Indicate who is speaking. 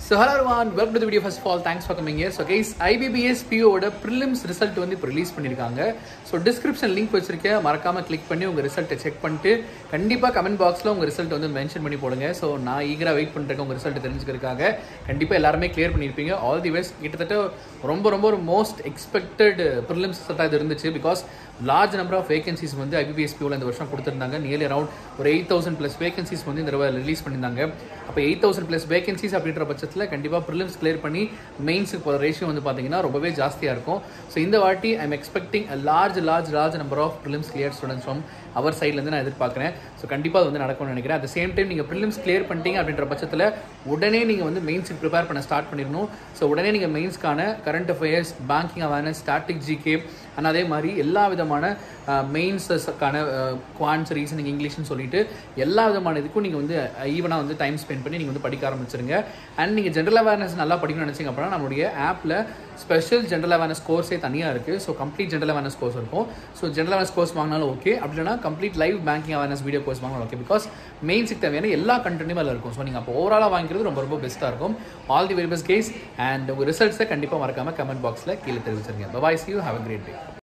Speaker 1: so hello one welcome to video first of all thanks for coming here so guys IBPS பிஓட prelims result வந்து இப்போ release பண்ணியிருக்காங்க so description link வச்சிருக்கேன் மறக்காம click பண்ணி உங்கள் ரிசல்ட்டை செக் பண்ணிட்டு கண்டிப்பாக கமெண்ட் பாக்ஸில் உங்கள் ரிசல்ட் வந்து மென்ஷன் பண்ணி போடுங்க ஸோ நான் ஈகராக வெயிட் பண்ணிருக்கேன் உங்கள் ரிசல்ட் தெரிஞ்சுக்கிறதுக்காக கண்டிப்பாக எல்லாருமே கிளியர் பண்ணியிருப்பீங்க ஆல் தி பெஸ்ட் கிட்டத்தட்ட ரொம்ப ரொம்ப ஒரு மோஸ்ட் எக்ஸ்பெக்டட் ப்ரிலிம்ஸ் ரிசல்ட்டாக இது இருந்துச்சு because large number of vacancies வந்து ஐபிபிஎஸ் பிஓவில் இந்த வருஷம் கொடுத்துருந்தாங்க நியர்லி அரௌண்ட் ஒரு எயிட் தௌசண்ட் ப்ளஸ் வேகன்சிஸ் வந்து இந்த தடவை ரிலீஸ் பண்ணியிருந்தாங்க அப்போ எயிட் தௌசண்ட் ப்ளஸ் வேகன்சிஸ் அப்படின்ற பட்சத்தில் கண்டிப்பாக ப்ரிலிம்ஸ் கிளியர் பண்ணி மெயின்ஸுக்கு போகிற ரேஷியோ வந்து பார்த்தீங்கன்னா ரொம்பவே ஜாஸ்தியாக இருக்கும் ஸோ இந்த வாட்டி I am expecting large large large number of prelims clear students from our சைட்லேருந்து நான் எதிர்பார்க்குறேன் ஸோ கண்டிப்பாக அது வந்து நடக்கும்னு நினைக்கிறேன் அட் சேம் டைம் நீங்கள் ப்ரிலிம்ஸ் கிளியர் பண்ணிட்டீங்க அப்படின்ற பட்சத்தில் உடனே நீங்கள் வந்து மெயின்ஸுக்கு ப்ரிப்பேர் பண்ண ஸ்டார்ட் பண்ணிடணும் ஸோ உடனே நீங்கள் மெயின்ஸ்க்கான current affairs banking awareness static GK and அதே மாதிரி எல்லா விதமான மெயின்ஸஸ்க்கான குவான்ஸ் ரீசனிங் இங்கிலீஷ்னு சொல்லிட்டு எல்லா விதமான இதுக்கும் நீங்கள் வந்து ஈவனாக வந்து டைம் ஸ்பெண்ட் பண்ணி நீங்கள் வந்து படிக்க ஆரம்பிச்சிருங்க அண்ட் நீங்கள் ஜென்ரல் அவேர்னஸ் நல்லா படிக்கணும்னு நினச்சிங்க அப்படின்னா நம்மளுடைய ஆப்பில் ஸ்பெஷல் ஜென்ரல் அவேர்னஸ் கோர்ஸே தனியாக இருக்குது so complete general awareness course இருக்கும் ஸோ ஜென்ரல் அவேர்னஸ் கோர்ஸ் வாங்கினாலும் ஓகே அப்படி இல்லைனா complete live banking awareness video course வாங்கினாலும் ஓகே பிகாஸ் மெயின்ஸுக்கு தேவையான எல்லா கண்டென்ட்டும் அதில் இருக்கும் ஸோ நீங்கள் அப்போ ஓவராலாக வாங்கிக்கிறது ரொம்ப ரொம்ப பெஸ்ட்டாக இருக்கும் all the very best guys and உங்கள் ரிசல்ட்ஸை கண்டிப்பாக மறக்காமல் கமெண்ட் பாக்ஸில் கீழே தெரிவிச்சிருங்க bye bye see you have a great day